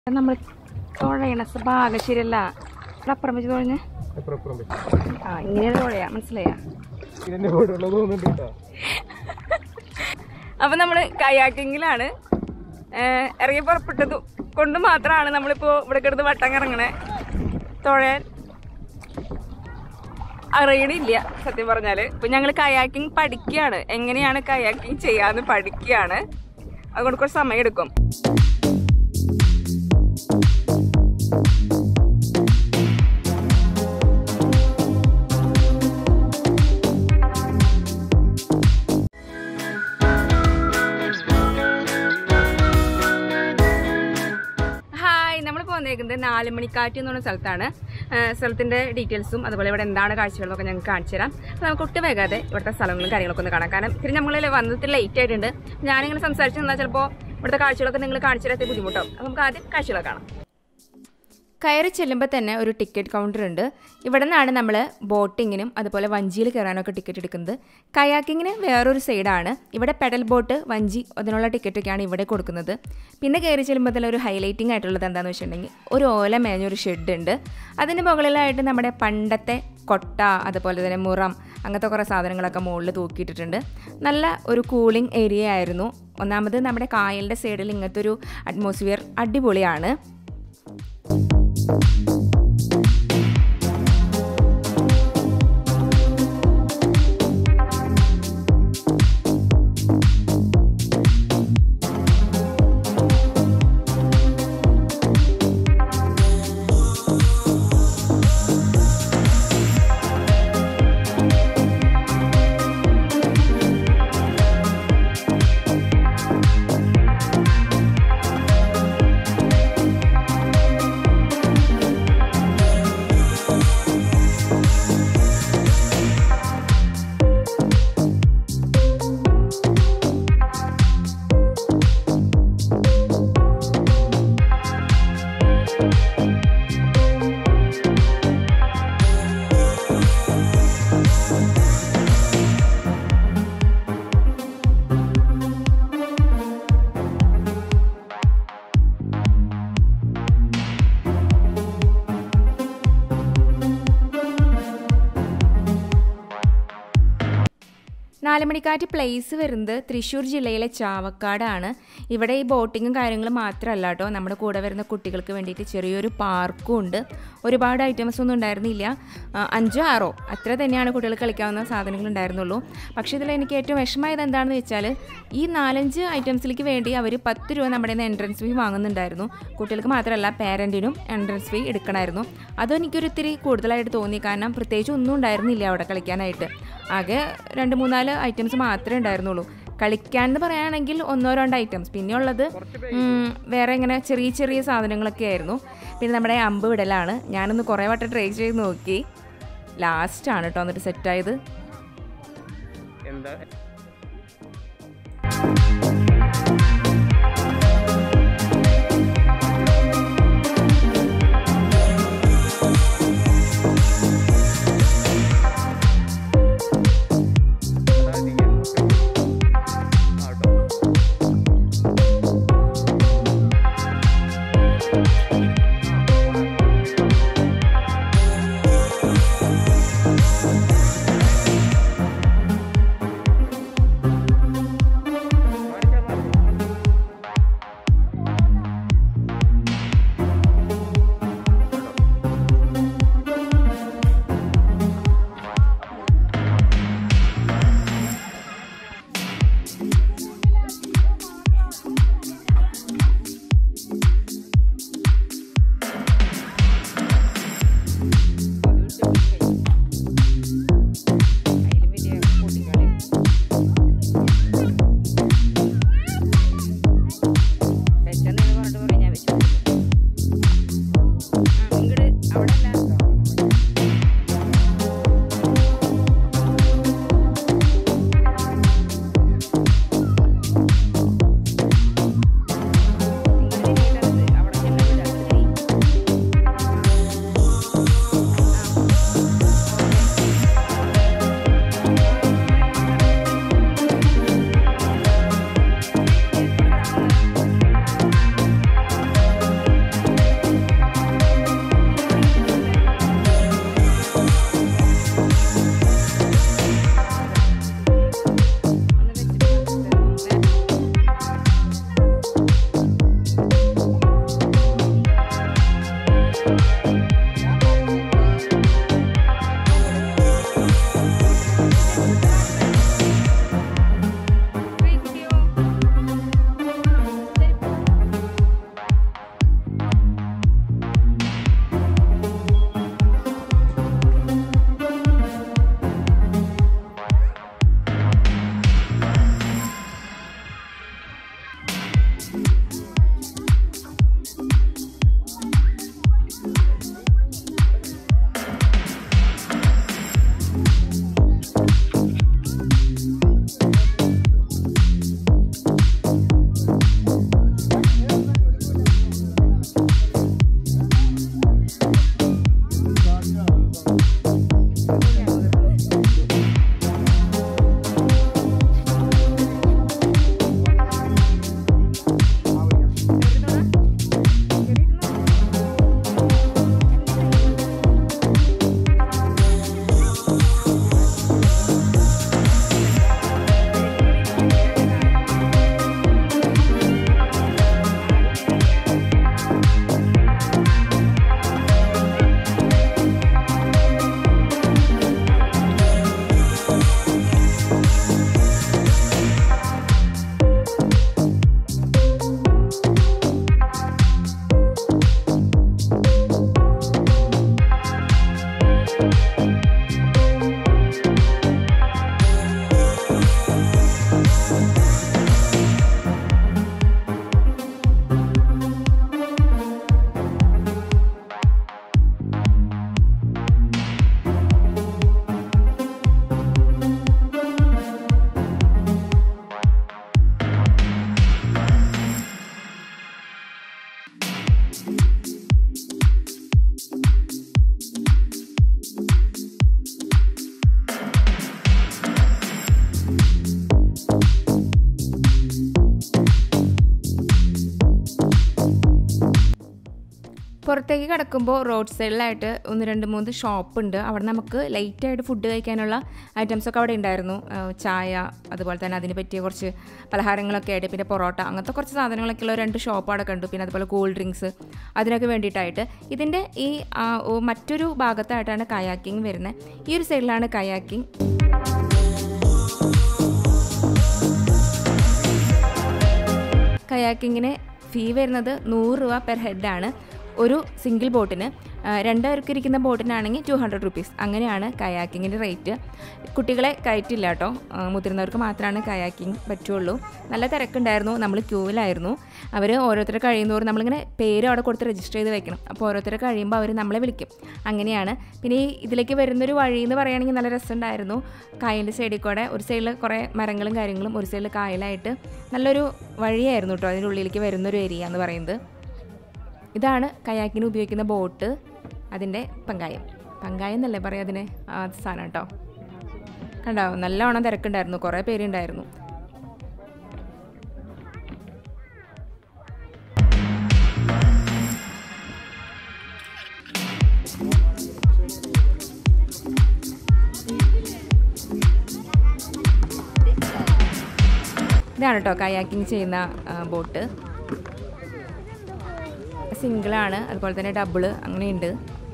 നമ്മൾ തുഴയണ ഭാഗം ശരിയല്ല ഇവിടെ അപ്പുറം വെച്ച് തുഴഞ്ഞ് അപ്പുറം അപ്പുറം വെച്ച്. ആ ഇങ്ങനെ തുഴയാ മനസ്സിലായാ ഇതെന്നെ പോയിട്ടുള്ളത് തോന്നുന്നുണ്ട് കേട്ടോ അപ്പൊ നമ്മള് കയാക്കിങ്ങിലാണ് ഇറങ്ങി പുറപ്പെട്ടത് കൊണ്ട് മാത്രമാണ് നമ്മളിപ്പോ ഇവിടെ കിടന്ന് വട്ടം കറങ്ങണേ തുഴയാൻ അറിയണില്ല സത്യം പറഞ്ഞാല് ഇപ്പൊ ഞങ്ങൾ കയാക്കിങ് പഠിക്കുകയാണ് എങ്ങനെയാണ് കയാക്കിങ് ചെയ്യാന്ന് പഠിക്കുകയാണ് അതുകൊണ്ട് കുറച്ച് സമയം എടുക്കും ഹായ് നമ്മൾ പോകുന്നേക്കുന്നത് നാലുമണിക്കാറ്റ് എന്ന് പറഞ്ഞ സ്ഥലത്താണ് ആ, സ്ഥലത്തിന്റെ ഡീറ്റെയിൽസും അതുപോലെ ഇവിടെ എന്താണ് കാഴ്ചകളൊക്കെ ഞങ്ങൾക്ക് കാണിച്ചു തരാം അപ്പോൾ നമുക്ക് ഒട്ടും വൈകാതെ ഇവിടുത്തെ സ്ഥലങ്ങളും കാര്യങ്ങളൊക്കെ ഒന്ന് കാണാം കാരണം ഇത്തിരി നമ്മൾ വന്നിട്ട് ലേറ്റ് ആയിട്ടുണ്ട് ഞാനിങ്ങനെ സംസാരിച്ചു നിന്നാൽ ചിലപ്പോൾ ഇവിടുത്തെ കാഴ്ചകളൊക്കെ നിങ്ങൾ കാണിച്ചു തരാത്ത ബുദ്ധിമുട്ടാവും അപ്പോൾ നമുക്ക് ആദ്യം കാഴ്ചകളൊക്കെ കാണാം കയറി ചെല്ലുമ്പോൾ തന്നെ ഒരു ടിക്കറ്റ് കൗണ്ടർ ഉണ്ട് ഇവിടെ നിന്നാണ് നമ്മൾ ബോട്ടിങ്ങിനും അതുപോലെ വഞ്ചിയിൽ കയറാനൊക്കെ ടിക്കറ്റ് എടുക്കുന്നത് കയാക്കിങ്ങിന് വേറൊരു സൈഡാണ് ഇവിടെ പെഡൽ ബോട്ട് വഞ്ചി അതിനുള്ള ടിക്കറ്റൊക്കെയാണ് ഇവിടെ കൊടുക്കുന്നത് പിന്നെ കയറി ചെല്ലുമ്പോൾ തന്നെ ഒരു ഹൈലൈറ്റിംഗ് ആയിട്ടുള്ളത് എന്താണെന്ന് വെച്ചിട്ടുണ്ടെങ്കിൽ ഒരു ഓല മേഞ്ഞൊരു ഷെഡ് ഉണ്ട് അതിന് മുകളിലായിട്ട് നമ്മുടെ പണ്ടത്തെ കൊട്ട അതുപോലെ തന്നെ മുറം അങ്ങനത്തെ കുറേ സാധനങ്ങളൊക്കെ മുകളിൽ തൂക്കിയിട്ടിട്ടുണ്ട് നല്ല ഒരു കൂളിംഗ് ഏരിയ ആയിരുന്നു ഒന്നാമത് നമ്മുടെ കായലിൻ്റെ സൈഡിൽ ഇങ്ങനത്തെ ഒരു അറ്റ്മോസ്ഫിയർ അടിപൊളിയാണ് നാലുമണിക്കാറ്റ് പ്ലേസ് വരുന്നത് തൃശ്ശൂർ ജില്ലയിലെ ചാവക്കാടാണ് ഇവിടെ ഈ ബോട്ടിങ്ങും കാര്യങ്ങളും മാത്രമല്ല കേട്ടോ നമ്മുടെ കൂടെ വരുന്ന കുട്ടികൾക്ക് വേണ്ടിയിട്ട് ചെറിയൊരു പാർക്കും ഉണ്ട് ഒരുപാട് ഐറ്റംസ് ഒന്നും ഉണ്ടായിരുന്നില്ല ആ, അഞ്ചോ ആറോ അത്ര തന്നെയാണ് കുട്ടികൾ കളിക്കാവുന്ന സാധനങ്ങൾ ഉണ്ടായിരുന്നുള്ളൂ പക്ഷേ ഇതിൽ എനിക്ക് ഏറ്റവും വിഷമമായത് എന്താണെന്ന് വെച്ചാൽ ഈ നാലഞ്ച് ഐറ്റംസിലേക്ക് വേണ്ടി അവർ പത്ത് രൂപ നമ്മുടെ നിന്ന് എൻട്രൻസ് ഫീ വാങ്ങുന്നുണ്ടായിരുന്നു കുട്ടികൾക്ക് മാത്രമല്ല പാരൻറ്റിനും എൻട്രൻസ് ഫീ എടുക്കണമായിരുന്നു അതും എനിക്കൊരു ഇത്തിരി കൂടുതലായിട്ട് തോന്നി കാരണം പ്രത്യേകിച്ച് ഒന്നും ഉണ്ടായിരുന്നില്ല അവിടെ കളിക്കാനായിട്ട് ആകെ രണ്ട് മൂന്നാല് ഐറ്റംസ് മാത്രമേ ഉണ്ടായിരുന്നുള്ളൂ കളിക്കാൻ എന്ന് പറയുകയാണെങ്കിൽ ഒന്നോ രണ്ടോ ഐറ്റംസ് പിന്നെ ഉള്ളത് ഉം, വേറെ ഇങ്ങനെ ചെറിയ ചെറിയ സാധനങ്ങളൊക്കെ ആയിരുന്നു പിന്നെ നമ്മുടെ അമ്പ് വിടലാണ് ഞാനൊന്ന് കുറേ വട്ടം ട്രൈ ചെയ്ത് നോക്കി ലാസ്റ്റാണ് കേട്ടോ എന്നിട്ട് സെറ്റായത് എന്താ പുറത്തേക്ക് കിടക്കുമ്പോൾ റോഡ് സൈഡിലായിട്ട് ഒന്ന് രണ്ട് മൂന്ന് ഷോപ്പ് ഉണ്ട് അവിടെ നമുക്ക് ലൈറ്റായിട്ട് ഫുഡ് കഴിക്കാനുള്ള ഐറ്റംസ് ഒക്കെ അവിടെ ഉണ്ടായിരുന്നു ആ, ചായ അതുപോലെ തന്നെ അതിന് പറ്റിയ കുറച്ച് പലഹാരങ്ങളൊക്കെ ആയിട്ട് പിന്നെ പൊറോട്ട അങ്ങനത്തെ കുറച്ച് സാധനങ്ങളൊക്കെ ഉള്ള രണ്ട് ഷോപ്പ് അവിടെ കണ്ടു പിന്നെ അതുപോലെ കൂൾ ഡ്രിങ്ക്സ് അതിനൊക്കെ വേണ്ടിയിട്ടായിട്ട് ഇതിൻ്റെ ഈ ആ, ഓ, മറ്റൊരു ഭാഗത്തായിട്ടാണ് കയാക്കിങ് വരുന്നത് ഈ ഒരു സൈഡിലാണ് കയാക്കിങ് കയാക്കിങ്ങിന് ഫീ വരുന്നത് നൂറ് രൂപ പെർ ഹെഡാണ് ഒരു സിംഗിൾ ബോട്ടിന് ആ, രണ്ടുപേർക്ക് ഇരിക്കുന്ന ബോട്ടിനാണെങ്കിൽ ടു ഹൺഡ്രഡ് റുപ്പീസ് അങ്ങനെയാണ് കയാക്കിങ്ങിൻ്റെ റേറ്റ് കുട്ടികളെ കയറ്റില്ല കേട്ടോ ആ, മുതിർന്നവർക്ക് മാത്രമാണ് കയാക്കിങ് പറ്റുള്ളൂ നല്ല തിരക്കുണ്ടായിരുന്നു നമ്മൾ ക്യൂവിലായിരുന്നു അവർ ഓരോരുത്തർ കഴിയുന്നതോറും നമ്മളിങ്ങനെ പേര് അവിടെ കൊടുത്ത് രജിസ്റ്റർ ചെയ്ത് വെക്കണം അപ്പോൾ ഓരോരുത്തർ കഴിയുമ്പോൾ അവർ നമ്മളെ വിളിക്കും അങ്ങനെയാണ് പിന്നെ ഈ ഇതിലേക്ക് വരുന്നൊരു വഴി എന്ന് പറയുകയാണെങ്കിൽ നല്ല രസമുണ്ടായിരുന്നു കായലിൻ്റെ സൈഡിൽ കൂടെ ഒരു സൈഡിൽ കുറേ മരങ്ങളും കാര്യങ്ങളും ഒരു സൈഡിൽ കായലായിട്ട് നല്ലൊരു വഴിയായിരുന്നു കേട്ടോ അതിൻ്റെ ഉള്ളിലേക്ക് വരുന്നൊരു ഏരിയ എന്ന് പറയുന്നത് ഇതാണ് കയാക്കിന് ഉപയോഗിക്കുന്ന ബോട്ട് അതിൻ്റെ പങ്കായം പങ്കായം എന്നല്ലേ പറയാം അതിന് ആ സാധനം കേട്ടോ കണ്ടോ നല്ലോണം തിരക്കുണ്ടായിരുന്നു കുറേ പേരുണ്ടായിരുന്നു ഇതാണ് കേട്ടോ കയാക്കിങ് ചെയ്യുന്ന ആ, ബോട്ട് സിംഗിളാണ് അതുപോലെ തന്നെ ഡബിള് അങ്ങനെയുണ്ട്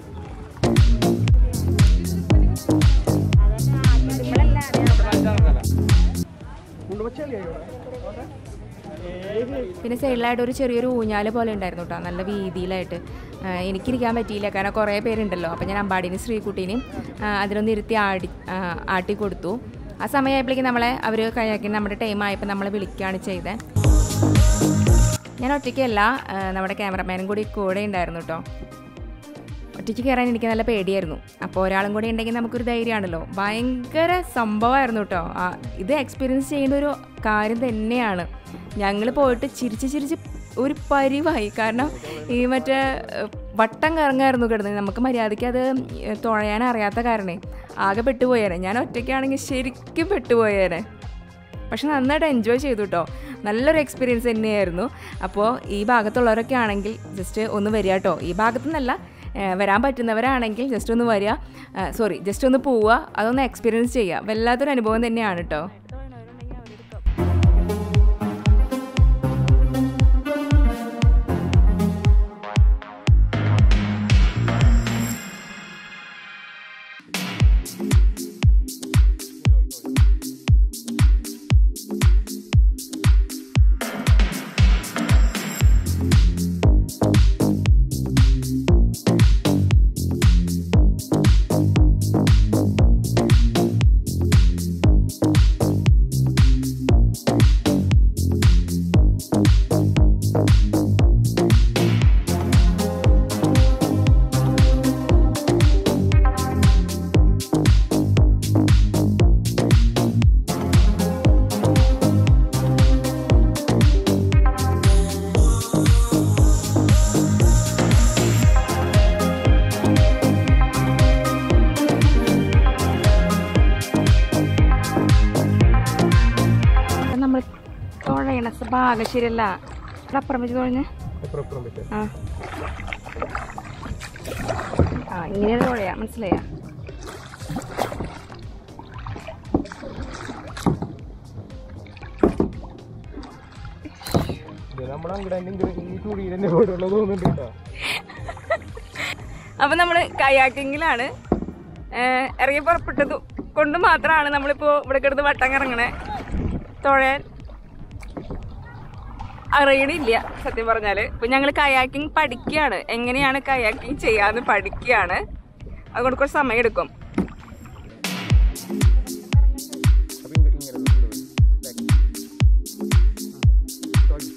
പിന്നെ സൈഡിലായിട്ട് ഒരു ചെറിയൊരു ഊഞ്ഞാല് പോലെ ഉണ്ടായിരുന്നു കേട്ടോ നല്ല വീതിയിലായിട്ട് ആ, എനിക്കിരിക്കാൻ പറ്റിയില്ല കാരണം കുറേ പേരുണ്ടല്ലോ അപ്പോൾ ഞാൻ അമ്പാടിനും ശ്രീകുട്ടീനെയും ആ, അതിലൊന്ന് ഇരുത്തി ആടി ആ, ആട്ടി കൊടുത്തു ആ സമയമായപ്പോഴേക്കും നമ്മളെ അവർ കയാക്കി നമ്മുടെ ടൈം ആയപ്പോൾ നമ്മളെ വിളിക്കുകയാണ് ചെയ്തത് ഞാൻ ഒറ്റയ്ക്കല്ല ആ, നമ്മുടെ ക്യാമറമാനും കൂടി കൂടെ ഉണ്ടായിരുന്നു കേട്ടോ ഒറ്റയ്ക്ക് കയറാൻ എനിക്ക് നല്ല പേടിയായിരുന്നു അപ്പോൾ ഒരാളും കൂടി ഉണ്ടെങ്കിൽ നമുക്കൊരു ധൈര്യമാണല്ലോ ഭയങ്കര സംഭവമായിരുന്നു കേട്ടോ ആ, ഇത് എക്സ്പീരിയൻസ് ചെയ്യേണ്ട ഒരു കാര്യം തന്നെയാണ് ഞങ്ങൾ പോയിട്ട് ചിരിച്ച് ചിരിച്ച് ഒരു പരിവായി കാരണം ഈ മറ്റേ ഏഹ്, വട്ടം കറങ്ങായിരുന്നു കിടന്നത് നമുക്ക് മര്യാദയ്ക്ക് അത് ഏഹ്, തുഴയാൻ അറിയാത്ത കാരണേ ആകെ പെട്ടുപോയേനെ ഞാൻ ഒറ്റയ്ക്കാണെങ്കിൽ ശരിക്കും പെട്ടുപോയേനെ പക്ഷെ നന്നായിട്ട് എൻജോയ് ചെയ്തു കേട്ടോ നല്ലൊരു എക്സ്പീരിയൻസ് തന്നെയായിരുന്നു അപ്പോൾ ഈ ഭാഗത്തുള്ളവരൊക്കെ ആണെങ്കിൽ ജസ്റ്റ് ഒന്ന് വരിക കേട്ടോ ഈ ഭാഗത്തു നിന്നല്ല ഏഹ് വരാൻ പറ്റുന്നവരാണെങ്കിൽ ജസ്റ്റ് ഒന്ന് വരിക സോറി ജസ്റ്റ് ഒന്ന് പോവുക അതൊന്ന് എക്സ്പീരിയൻസ് ചെയ്യുക വല്ലാത്തൊരു അനുഭവം തന്നെയാണ് കേട്ടോ അപ്പം നമ്മൾ തുഴയണ ഭാഗം ശരിയല്ല ഇവിടെ അപ്പുറം വെച്ച് തുഴഞ്ഞ് അപ്പുറം അപ്പുറം പറ്റും ആ ആ ഇങ്ങനെ തുഴയാ മനസ്സിലായാ ഇത് നമ്മുടെ അങ്ങടെ ഈ തുണിയിൽ തന്നെ പോയിട്ടുള്ളത് തോന്നുന്നുണ്ട് കേട്ടോ അപ്പം നമ്മൾ കയാക്കിങ്ങിലാണ് ഇറങ്ങി പുറപ്പെട്ടത് കൊണ്ട് മാത്രമാണ് നമ്മളിപ്പോൾ ഇവിടെ കിടന്ന് വട്ടം കറങ്ങണേ തുഴയാൻ അറിയണില്ല സത്യം പറഞ്ഞാൽ ഇപ്പം ഞങ്ങൾ കയാക്കിങ് പഠിക്കുകയാണ് എങ്ങനെയാണ് കയാക്കിങ് ചെയ്യാന്ന് പഠിക്കുകയാണ് അതുകൊണ്ട് കുറച്ച് സമയം എടുക്കും അപ്പൊ ഇങ്ങ- ഇങ്ങനെ ഇങ്ങോട്ട് back. ആ. തുടങ്ങി.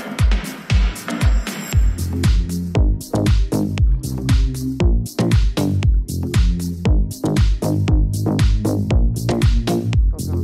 തുടങ്ങാം.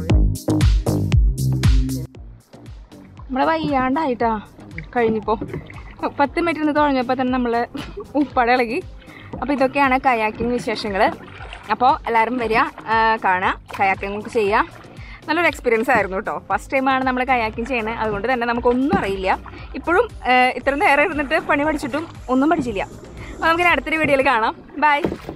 നമ്മളെ വയ്യാണ്ടായിട്ടാ കഴിഞ്ഞിപ്പോ പത്ത് മിനിറ്റ് നിന്ന് തുഴഞ്ഞപ്പോൾ തന്നെ നമ്മള് ഉപ്പട ഇളകി അപ്പോൾ ഇതൊക്കെയാണ് കയാക്കിങ് വിശേഷങ്ങൾ അപ്പോൾ എല്ലാവരും വരിക ആ, കാണുക കയാക്കിങ് ചെയ്യുക നല്ലൊരു എക്സ്പീരിയൻസ് ആയിരുന്നു കേട്ടോ ഫസ്റ്റ് ടൈമാണ് നമ്മൾ കയാക്കിങ് ചെയ്യണത് അതുകൊണ്ട് തന്നെ നമുക്കൊന്നും അറിയില്ല ഇപ്പോഴും ഏഹ്, ഇത്ര നേരം ഇരുന്നിട്ട് പണി പഠിച്ചിട്ടും ഒന്നും പഠിച്ചില്ല അപ്പോൾ നമുക്കിനി അടുത്തൊരു വീഡിയോയിൽ കാണാം ബൈ